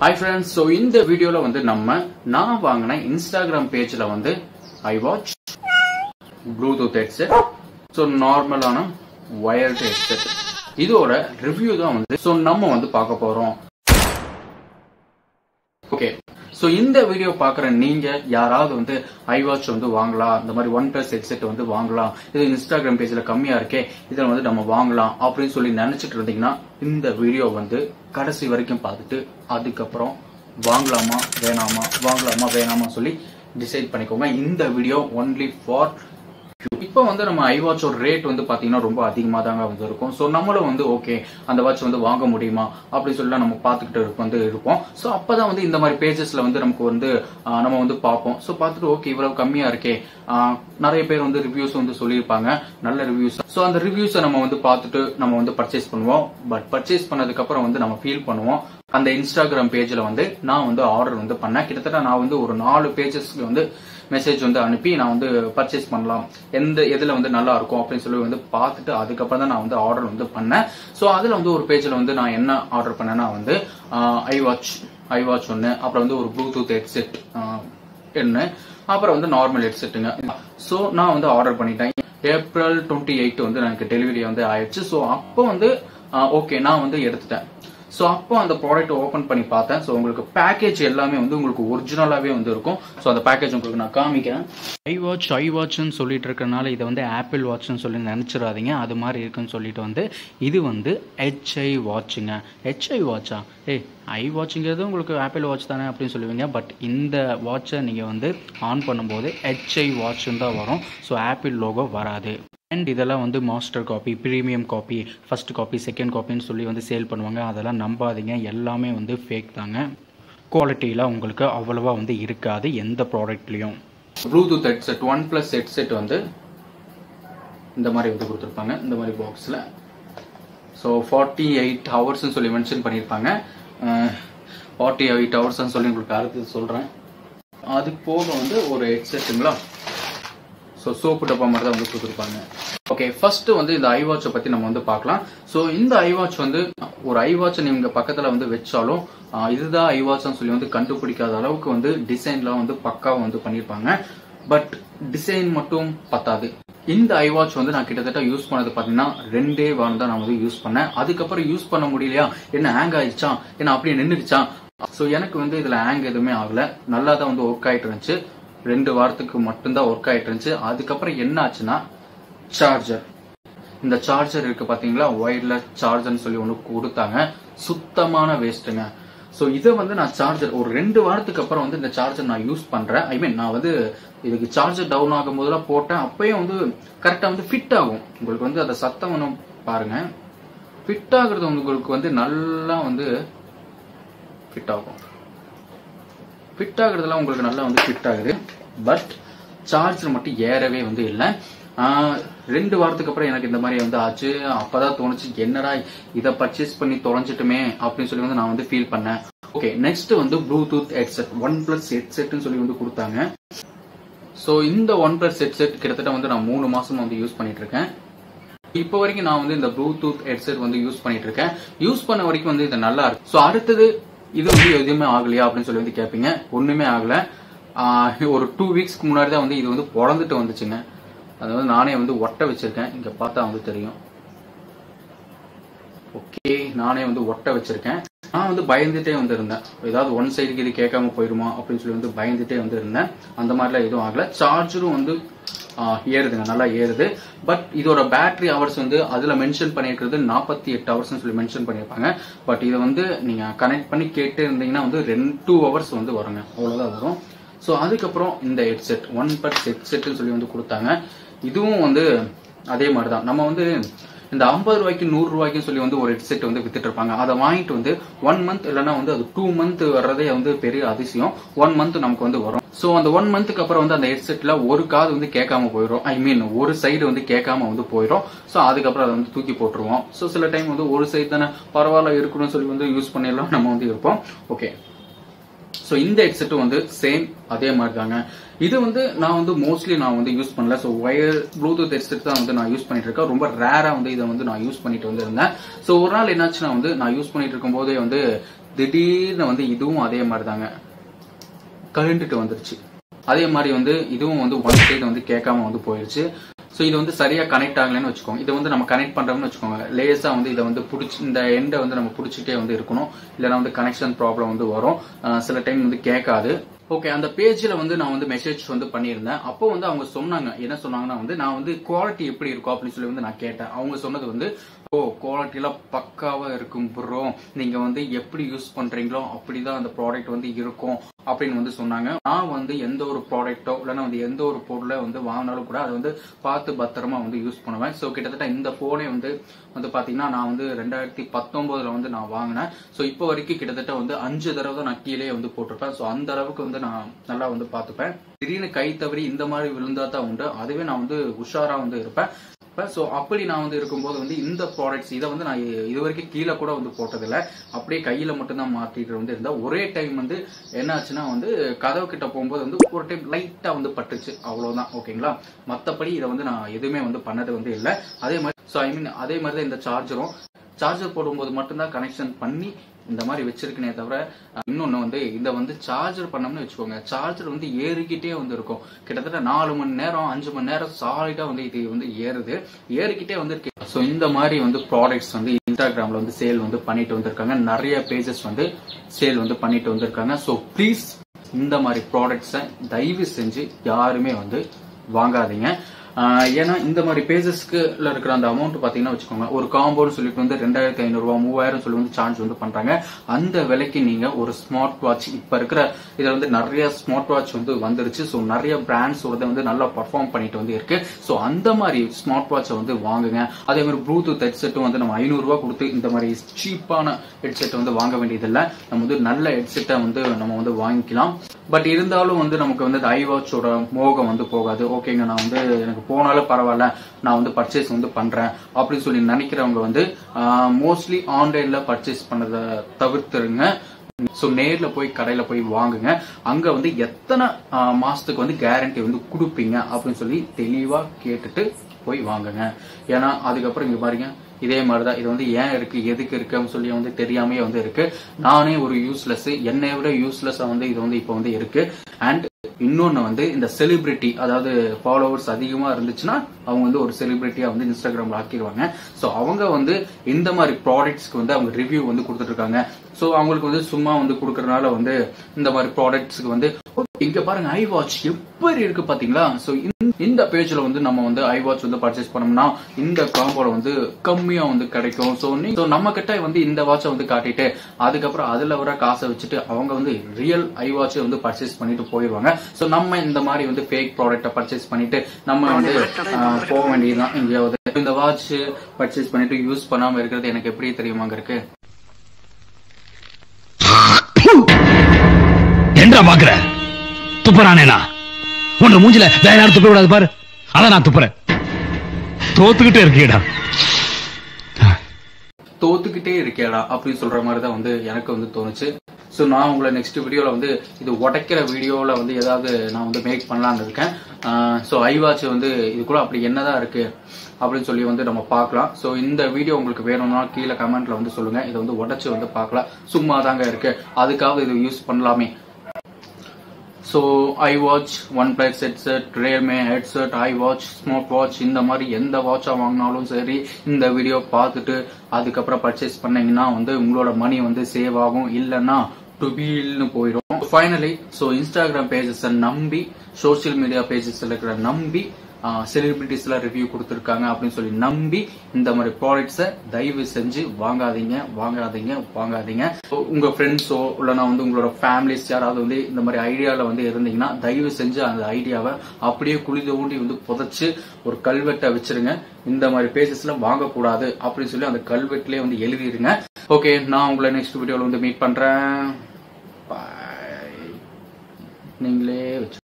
Hi friends so இந்த வீடியோவில் வந்து நம்ம நான் வாங்கின இன்ஸ்டாகிராம் பேஜில் வந்து I watch Bluetooth headset so நார்மலான வயர்டு ஹெட்செட் இதோட ரிவ்யூ தான் வந்து ஸோ நம்ம வந்து பார்க்க போகிறோம் ஓகே ஸோ இந்த வீடியோ பார்க்குற நீங்க யாராவது வந்து ஐவாட்ச் வந்து வாங்கலாம் இந்த மாதிரி ஒன் பிளஸ் ஹெட்செட் வந்து வாங்கலாம் இது இன்ஸ்டாகிராம் பேஜ்ல கம்மியா இருக்கே இதில் வந்து நம்ம வாங்கலாம் அப்படின்னு சொல்லி நினைச்சிட்டு இருந்தீங்கன்னா இந்த வீடியோ வந்து கடைசி வரைக்கும் பார்த்துட்டு அதுக்கப்புறம் வாங்கலாமா வேணாமா வாங்கலாமா வேணாமா சொல்லி டிசைட் பண்ணிக்கோங்க இந்த வீடியோ ஒன்லி ஃபார் இப்போ வந்து நம்ம ஐ வாட்சோட ரேட் வந்து பாத்தீங்கன்னா ரொம்ப அதிகமா தாங்க வந்து இருக்கும் ஸோ நம்மளும் வந்து ஓகே அந்த வாட்ச் வந்து வாங்க முடியுமா அப்படின்னு சொல்லி நம்ம பார்த்துக்கிட்டு வந்து இருப்போம் ஸோ அப்பதான் வந்து இந்த மாதிரி பேஜஸ்ல வந்து நமக்கு வந்து ஆஹ், நம்ம வந்து பார்ப்போம் ஸோ பார்த்துட்டு ஓகே இவ்வளவு கம்மியா இருக்கே ஆஹ், நிறைய பேர் வந்து ரிவ்யூஸ் வந்து சொல்லியிருப்பாங்க நல்ல ரிவ்யூஸ் ஸோ அந்த ரிவ்யூஸை நம்ம வந்து பார்த்துட்டு நம்ம வந்து பர்ச்சேஸ் பண்ணுவோம் பட் பர்ச்சேஸ் பண்ணதுக்கு அப்புறம் வந்து நம்ம ஃபீல் பண்ணுவோம் அந்த இன்ஸ்டாகிராம் பேஜ்ல வந்து நான் வந்து ஆர்டர் வந்து பண்ணேன் கிட்டத்தட்ட நான் வந்து ஒரு நாலு பேஜஸ்க்கு வந்து மெசேஜ் வந்து அனுப்பி நான் வந்து பர்ச்சேஸ் பண்ணலாம் எந்த எதுல வந்து நல்லா இருக்கும் அப்படின்னு சொல்லி வந்து பார்த்துட்டு அதுக்கப்புறம் தான் நான் வந்து ஆர்டர் வந்து பண்ணேன் ஸோ அதுல வந்து ஒரு பேஜ்ல வந்து நான் என்ன ஆர்டர் பண்ணேன்னா வந்து ஐ வாட்ச் ஐ வாட்ச் ஒன்று அப்புறம் வந்து ஒரு ப்ளூடூத் ஹெட்செட் ஒன்று அப்புறம் வந்து நார்மல் ஹெட்செட்டுங்க ஸோ நான் வந்து ஆர்டர் பண்ணிட்டேன் ஏப்ரல் டுவெண்ட்டி எயிட் வந்து எனக்கு டெலிவரி வந்து ஆயிடுச்சு ஸோ அப்போ வந்து ஓகே நான் வந்து எடுத்துட்டேன் ஸோ அப்போ அந்த ப்ராடக்ட் ஓப்பன் பண்ணி பார்த்தேன் ஸோ உங்களுக்கு பேக்கேஜ் எல்லாமே வந்து உங்களுக்கு ஒரிஜினலாகவே வந்து இருக்கும் ஸோ அந்த பேக்கேஜ் உங்களுக்கு நான் காமிக்கிறேன் ஐ வாட்ச் ஐ வாட்ச்னு சொல்லிட்டு இருக்கறனால இதை வந்து ஆப்பிள் வாட்ச்னு சொல்லி நினச்சிடாதீங்க அது மாதிரி இருக்குன்னு சொல்லிட்டு வந்து இது வந்து ஹெச்ஐ வாட்சுங்க ஹெச்ஐ வாட்சா ஏய் ஐ வாட்சுங்கிறது உங்களுக்கு ஆப்பிள் வாட்ச் தானே அப்படின்னு சொல்லுவீங்க பட் இந்த வாட்சை நீங்கள் வந்து ஆன் பண்ணும்போது ஹெச்ஐ வாட்ச்னு தான் வரும் ஸோ ஆப்பிள் லோகோ வராது அண்ட் இதெல்லாம் வந்து master copy premium copy first copy second காப்பின்னு சொல்லி வந்து சேல் பண்ணுவாங்க அதெல்லாம் நம்பாதீங்க எல்லாமே வந்து ஃபேக் தாங்க குவாலிட்டியில் உங்களுக்கு அவ்வளோவா வந்து இருக்காது எந்த ப்ராடக்ட்லேயும் Bluetooth headset OnePlus headset வந்து இந்த மாதிரி வந்து கொடுத்துருப்பாங்க இந்த மாதிரி பாக்ஸில் ஸோ ஃபார்ட்டி எயிட் ஹவர்ஸ்னு சொல்லி மென்ஷன் பண்ணியிருப்பாங்க ஃபார்ட்டி எயிட் ஹவர்ஸ்னு சொல்லி உங்களுக்கு அடுத்து சொல்கிறேன் அது போக வந்து ஒரு ஹெட்செட்டுங்களா ஸோ சோப்பு டப்பா மாதிரி தான் வந்து கொடுத்துருப்பாங்க ஓகே ஃபர்ஸ்ட் வந்து இந்த ஐ வாட்சை பத்தி நம்ம வந்து பார்க்கலாம் ஸோ இந்த ஐ வாட்ச் வந்து ஒரு ஐ வாட்சை நீங்க பக்கத்துல வந்து வச்சாலும் ஆஹ், இதுதான் ஐ வாட்ச்னு சொல்லி வந்து கண்டுபிடிக்காத அளவுக்கு வந்து டிசைன்லாம் வந்து பக்காவா வந்து பண்ணியிருப்பாங்க பட் டிசைன் மட்டும் பத்தாது இந்த ஐ வாட்ச் வந்து நான் கிட்டத்தட்ட யூஸ் பண்ணது பாத்தீங்கன்னா ரெண்டே வாரம் தான் நான் வந்து யூஸ் பண்ணேன் அதுக்கப்புறம் யூஸ் பண்ண முடியலையா என்ன ஹேங் ஆயிடுச்சா என்ன அப்படியே நின்றுடுச்சா ஸோ எனக்கு வந்து இதுல ஹேங் எதுவுமே ஆகல நல்லா தான் வந்து ஒர்க் ஆயிட்டு இருந்துச்சு ரெண்டு வாரத்துக்கு மட்டும்தான் ஒர்க் ஆயிட்டு இருந்துச்சு அதுக்கப்புறம் என்ன ஆச்சுன்னா சார்ஜர் இந்த சார்ஜர் இருக்கு பாத்தீங்களா ஒயர்லெஸ் சார்ஜர்னு சொல்லி ஒன்று கொடுத்தாங்க சுத்தமான வேஸ்ட்டுங்க ஸோ இதை வந்து நான் சார்ஜர் ஒரு ரெண்டு வாரத்துக்கு அப்புறம் வந்து இந்த சார்ஜர் நான் யூஸ் பண்றேன் ஐ மீன் நான் வந்து இதுக்கு சார்ஜர் டவுன் ஆகும் போதெல்லாம் போட்டேன் அப்பயும் வந்து கரெக்டாக வந்து ஃபிட் ஆகும் உங்களுக்கு வந்து அந்த சத்தம் ஒன்றும் பாருங்க ஃபிட் ஆகுறது உங்களுக்கு வந்து நல்லா வந்து ஃபிட் ஆகும் ஃபிட் ஆகுறதுலாம் உங்களுக்கு நல்லா வந்து ஃபிட் ஆகுது பட் சார்ஜர் மட்டும் ஏறவே வந்து இல்லை ஆஹ், ரெண்டு வாரத்துக்கு அப்புறம் எனக்கு இந்த மாதிரி வந்து ஆச்சு அப்பதான் தோணுச்சு என்னடா இதை பர்ச்சேஸ் பண்ணி தொலைஞ்சிட்டுமே அப்படின்னு சொல்லி வந்து நான் வந்து ஃபீல் பண்ணேன் ஓகே நெக்ஸ்ட் வந்து ப்ளூடூத் ஹெட்செட் ஒன் பிளஸ் ஹெட்செட்னு சொல்லி வந்து கொடுத்தாங்க ஸோ இந்த ஒன் பிளஸ் ஹெட்செட் கிட்டத்தட்ட வந்து நான் மூணு மாசம் வந்து யூஸ் பண்ணிட்டு இருக்கேன் இப்போ வரைக்கும் நான் வந்து இந்த ப்ளூடூத் ஹெட்செட் வந்து யூஸ் பண்ணிட்டு இருக்கேன் யூஸ் பண்ண வரைக்கும் வந்து இது நல்லா இருக்கு ஸோ அடுத்தது இது வந்து எதுவுமே ஆகலையா அப்படின்னு சொல்லி வந்து கேட்பீங்க ஒண்ணுமே ஆகல ஆஹ் ஒரு டூ வீக்ஸ்க்கு முன்னாடி தான் வந்து இது வந்து பிறந்துட்டு வந்துச்சுங்க அது வந்து நானே வந்து ஒட்ட வச்சிருக்கேன் இங்க பார்த்தா வந்து தெரியும் ஓகே நானே வந்து ஒட்ட வச்சிருக்கேன் நான் வந்து பயந்துட்டே வந்து இருந்தேன் ஏதாவது ஒன் சைடுக்கு இது கேட்காம போயிருமா அப்படின்னு சொல்லி வந்து பயந்துட்டே வந்து இருந்தேன் அந்த மாதிரிலாம் எதுவும் ஆகல சார்ஜரும் வந்து ஆஹ், ஏறுதுங்க நல்லா ஏறுது பட் இதோட பேட்டரி ஹவர்ஸ் வந்து அதுல மென்ஷன் பண்ணியிருக்கிறது நாற்பத்தி எட்டு ஹவர்ஸ்னு சொல்லி மென்ஷன் பண்ணியிருப்பாங்க பட் இதை வந்து நீங்க கனெக்ட் பண்ணி கேட்டு இருந்தீங்கன்னா வந்து ரெண்டு டூ ஹவர்ஸ் வந்து வருங்க அவ்வளவுதான் வரும் ஸோ அதுக்கப்புறம் இந்த ஹெட்செட் ஒன் பர் ஹெட்செட்னு சொல்லி வந்து கொடுத்தாங்க இதுவும் வந்து அதே மாதிரி தான் நம்ம வந்து இந்த ஐம்பது ரூபாய்க்கு நூறு ரூபாய்க்கு சொல்லி வந்து ஒரு ஹெட்செட் வந்து வித்துட்டு இருப்பாங்க அதை வாங்கிட்டு வந்து ஒன் மந்த் இல்லைன்னா வந்து அது டூ மந்த் வர்றதே வந்து பெரிய அதிசயம் ஒன் மந்த் நமக்கு வந்து வரும் ஸோ அந்த ஒன் மந்த்துக்கு அப்புறம் வந்து அந்த ஹெட்செட்ல ஒரு காது வந்து கேட்காம போயிடும் ஐ மீன் ஒரு சைடு வந்து கேட்காம வந்து போயிடும் ஸோ அதுக்கப்புறம் அதை வந்து தூக்கி போட்டுருவோம் ஸோ சில டைம் வந்து ஒரு சைடு தானே பரவாயில்ல இருக்கணும்னு சொல்லி வந்து யூஸ் பண்ணிடலாம் நம்ம வந்து இருப்போம் ஓகே ஸோ இந்த ஹெட்செட்டும் வந்து சேம் அதே மாதிரி தாங்க இது வந்து நான் வந்து மோஸ்ட்லி நான் வந்து யூஸ் பண்ணல ஸோ ஒயர் ப்ளூடூத் ஹெட்செட் தான் வந்து நான் யூஸ் பண்ணிட்டு இருக்கேன் ரொம்ப ரேரா வந்து இதை வந்து நான் யூஸ் பண்ணிட்டு வந்து இருந்தேன் ஸோ ஒரு நாள் என்னாச்சுன்னா வந்து நான் யூஸ் பண்ணிட்டு இருக்கும் போதே வந்து திடீர்னு வந்து இதுவும் அதே மாதிரி தாங்க கழுண்டுட்டு வந்துருச்சு அதே மாதிரி வந்து இதுவும் வந்து ஒன் சைடு வந்து கேட்காம வந்து போயிருச்சு ஸோ இது வந்து சரியா கனெக்ட் ஆகலைன்னு வச்சுக்கோங்க இதை வந்து நம்ம கனெக்ட் பண்றோம்னு வச்சுக்கோங்க லேசா வந்து இதை வந்து பிடிச்சி இந்த எண்டை வந்து நம்ம பிடிச்சிட்டே வந்து இருக்கணும் இல்லைன்னா வந்து கனெக்ஷன் ப்ராப்ளம் வந்து வரும் அஹ் சில டைம் வந்து கேட்காது ஓகே அந்த பேஜ்ல வந்து நான் வந்து மெசேஜ் வந்து பண்ணியிருந்தேன் அப்போ வந்து அவங்க சொன்னாங்க என்ன சொன்னாங்கன்னா வந்து நான் வந்து குவாலிட்டி எப்படி இருக்கும் அப்படின்னு சொல்லி வந்து நான் கேட்டேன் அவங்க சொன்னது வந்து ஓ குவாலிட்டி எல்லாம் பக்காவா இருக்கும் ப்ரோ நீங்க வந்து எப்படி யூஸ் பண்றீங்களோ அப்படிதான் அந்த ப்ராடக்ட் வந்து இருக்கும் அப்படின்னு வந்து சொன்னாங்க நான் வந்து எந்த ஒரு ப்ராடக்ட்டோ இல்லைன்னா வந்து எந்த ஒரு பொருளை வந்து வாங்கினாலும் கூட அதை வந்து பார்த்து பத்திரமா வந்து யூஸ் பண்ணுவேன் ஸோ கிட்டத்தட்ட இந்த போனே வந்து வந்து பாத்தீங்கன்னா நான் வந்து ரெண்டாயிரத்தி பத்தொன்பதுல வந்து நான் வாங்கினேன் ஸோ இப்போ வரைக்கும் கிட்டத்தட்ட வந்து அஞ்சு தடவை தான் நான் கீழே வந்து போட்டிருப்பேன் ஸோ அந்த அளவுக்கு வந்து நான் நல்லா வந்து பார்த்துப்பேன் திடீர்னு கை தவறி இந்த மாதிரி விழுந்தா தான் உண்டு அதுவே நான் வந்து உஷாரா வந்து இருப்பேன் ஸோ அப்படி நான் வந்து இருக்கும்போது வந்து இந்த ப்ராடக்ட்ஸ் இதை வந்து நான் இ- இது வரைக்கும் கீழே கூட வந்து போட்டதில்ல அப்படியே கையில மட்டும்தான் மாட்டிட்டு வந்து இருந்தேன் ஒரே டைம் வந்து என்ன ஆச்சுன்னா வந்து கதவு கிட்ட போகும்போது வந்து ஒரு டைம் லைட்டா வந்து பட்டுச்சு அவ்வளவுதான் ஓகேங்களா மத்தபடி இதை வந்து நான் எதுவுமே வந்து பண்ணது வந்து இல்லை அதே மாதிரி ஸோ ஐ மீன் அதே மாதிரி தான் இந்த சார்ஜரும் சார்ஜர் போடும்போது மட்டும்தான் கனெக்ஷன் பண்ணி இந்த மாதிரி வச்சிருக்கனே தவிர அஹ், இன்னொன்னு வந்து இதை வந்து சார்ஜர் பண்ணோம்னு வச்சுக்கோங்க சார்ஜர் வந்து ஏறிக்கிட்டே வந்து இருக்கும் கிட்டத்தட்ட நாலு மணி நேரம் அஞ்சு மணி நேரம் சாலிடா வந்து இது வந்து ஏறுது ஏறிக்கிட்டே வந்து இருக்கு ஸோ இந்த மாதிரி வந்து ப்ராடக்ட்ஸ் வந்து இன்ஸ்டாகிராம்ல வந்து சேல் வந்து பண்ணிட்டு வந்திருக்காங்க நிறைய பேஜஸ் வந்து சேல் வந்து பண்ணிட்டு வந்திருக்காங்க ஸோ ப்ளீஸ் இந்த மாதிரி ப்ராடக்ட்ஸை தயவு செஞ்சு யாருமே வந்து வாங்காதீங்க ஆஹ் ஏன்னா இந்த மாதிரி பேஜஸ்க்கு இருக்கிற அந்த அமௌண்ட் பாத்தீங்கன்னா வச்சுக்கோங்க ஒரு காம்போன்னு சொல்லிட்டு வந்து ரெண்டாயிரத்தி ஐநூறு ரூபாய் மூவாயிரம் சொல்லி வந்து சார்ஜ் வந்து பண்றாங்க அந்த விலைக்கு நீங்க ஒரு ஸ்மார்ட் வாட்ச் இப்ப இருக்கிற இதுல வந்து நிறைய ஸ்மார்ட் வாட்ச் வந்து வந்துருச்சு ஸோ நிறைய பிராண்ட்ஸ் வந்து வந்து நல்லா பர்ஃபார்ம் பண்ணிட்டு வந்து இருக்கு ஸோ அந்த மாதிரி ஸ்மார்ட் வாட்சை வந்து வாங்குங்க அதே மாதிரி ப்ளூடூத் ஹெட்செட்டும் வந்து நம்ம ஐநூறு ரூபாய் கொடுத்து இந்த மாதிரி சீப்பான ஹெட்செட் வந்து வாங்க வேண்டியதில்லை நம்ம வந்து நல்ல ஹெட்செட்டை வந்து நம்ம வந்து வாங்கிக்கலாம் பட் இருந்தாலும் வந்து நமக்கு வந்து ஐ வாட்சோட மோகம் வந்து போகாது ஓகேங்க நான் வந்து எனக்கு போனாலும் பரவாயில்ல நான் வந்து பர்ச்சேஸ் வந்து பண்றேன் அப்படின்னு சொல்லி நினைக்கிறவங்க வந்து மோஸ்ட்லி ஆன்லைன்ல பர்ச்சேஸ் பண்ணதை தவிர்த்துருங்க ஸோ நேர்ல போய் கடையில போய் வாங்குங்க அங்க வந்து எத்தனை ஆஹ், மாசத்துக்கு வந்து கேரண்டி வந்து கொடுப்பீங்க அப்படின்னு சொல்லி தெளிவா கேட்டுட்டு போய் வாங்குங்க ஏன்னா அதுக்கப்புறம் இங்க பாருங்க இதே மாதிரிதான் இது வந்து ஏன் இருக்கு எதுக்கு இருக்கு அப்படின்னு சொல்லி வந்து தெரியாமையே வந்து இருக்கு நானே ஒரு யூஸ்லெஸ் என்னை விட யூஸ்லெஸ்ஸா வந்து இது வந்து இப்போ வந்து இருக்கு அண்ட் இன்னொன்னு வந்து இந்த செலிபிரிட்டி அதாவது ஃபாலோவர்ஸ் அதிகமா இருந்துச்சுன்னா அவங்க வந்து ஒரு செலிபிரிட்டியா வந்து இன்ஸ்டாகிராம்ல ஆக்கிடுவாங்க சோ அவங்க வந்து இந்த மாதிரி ப்ராடக்ட்ஸ்க்கு வந்து அவங்க ரிவ்யூ வந்து கொடுத்துட்டு இருக்காங்க சோ அவங்களுக்கு வந்து சும்மா வந்து கொடுக்கறதுனால வந்து இந்த மாதிரி ப்ராடக்ட்ஸ்க்கு வந்து இங்க பாருங்க ஐ வாட்ச் எப்படி இருக்கு பாத்தீங்களா சோ இந்த பேஜ்ல வந்து நம்ம வந்து ஐ வாட்ச் வந்து பர்ச்சேஸ் பண்ணோம்னா இந்த காம்போல வந்து கம்மியா வந்து கிடைக்கும் சோ நீ so நம்ம கிட்ட வந்து இந்த வாட்சை வந்து காட்டிட்டு அதுக்கப்புறம் அதுல வர காசை வச்சுட்டு அவங்க வந்து ரியல் ஐ வாட்சை வந்து பர்ச்சேஸ் பண்ணிட்டு போயிடுவாங்க சோ நம்ம இந்த மாதிரி வந்து ஃபேக் ப்ராடக்ட்டை பர்ச்சேஸ் பண்ணிட்டு நம்ம வந்து ஆஹ், போக வேண்டியதுதான் எங்கேயாவது இந்த வாட்ச் பர்ச்சேஸ் பண்ணிட்டு யூஸ் பண்ணாம இருக்கிறது எனக்கு எப்படி தெரியுமாங்க இருக்கு என்றா பாக்குற துப்புறானேனா உன்ன மூஞ்சில வேற யாரும் துப்ப விடாது பாரு அதான் நான் துப்புறேன் தோத்துக்கிட்டே இருக்கீடா தோத்துக்கிட்டே இருக்கேடா அப்படின்னு சொல்ற மாதிரி தான் வந்து எனக்கு வந்து தோணுச்சு ஸோ நான் உங்களை நெக்ஸ்ட் வீடியோவில் வந்து இது உடைக்கிற வீடியோவில் வந்து ஏதாவது நான் வந்து மேக் பண்ணலான்னு இருக்கேன் ஸோ ஐவாட்ச் வந்து இது கூட அப்படி என்னதான் இருக்கு அப்படின்னு சொல்லி வந்து நம்ம பார்க்கலாம் ஸோ இந்த வீடியோ உங்களுக்கு வேணும்னா கீழே கமெண்ட்ல வந்து சொல்லுங்க இதை வந்து உடைச்சு வந்து பார்க்கலாம் சும்மா தாங்க இருக்கு அதுக்காக இது யூஸ் பண்ணலாமே so I watch OnePlus headset Realme headset I watch smart watch இந்த மாதிரி எந்த வாட்சா வாங்கினாலும் சரி இந்த வீடியோ பார்த்துட்டு அதுக்கப்புறம் பர்ச்சேஸ் பண்ணீங்கன்னா வந்து உங்களோட மணி வந்து சேவ் ஆகும் இல்லைன்னா டுபீல்னு போயிடும் ஃபைனலி ஸோ இன்ஸ்டாகிராம் பேஜஸ் நம்பி சோஷியல் மீடியா பேஜஸ் இருக்கிற நம்பி செலிபிரிட்டிஸ் எல்லாம் ரிவ்யூ கொடுத்துருக்காங்க அப்படின்னு சொல்லி நம்பி இந்த மாதிரி ப்ராடக்ட்ஸை தயவு செஞ்சு வாங்காதீங்க வாங்காதீங்க வாங்காதீங்க So, உங்க ஃப்ரெண்ட்ஸோ இல்லைனா வந்து உங்களோட ஃபேமிலிஸ் யாராவது வந்து இந்த மாதிரி ஐடியாவில் வந்து இருந்தீங்கன்னா தயவு செஞ்சு அந்த ஐடியாவை அப்படியே குழி தோண்டி வந்து புதைச்சு ஒரு கல்வெட்டை வச்சிருங்க இந்த மாதிரி பேசஸ்ல வாங்கக்கூடாது அப்படின்னு சொல்லி அந்த கல்வெட்டிலே வந்து எழுதிருங்க ஓகே நான் உங்களை நெக்ஸ்ட் வீடியோவில் வந்து மீட் பண்றேன் Bye. நீங்களே வச்சு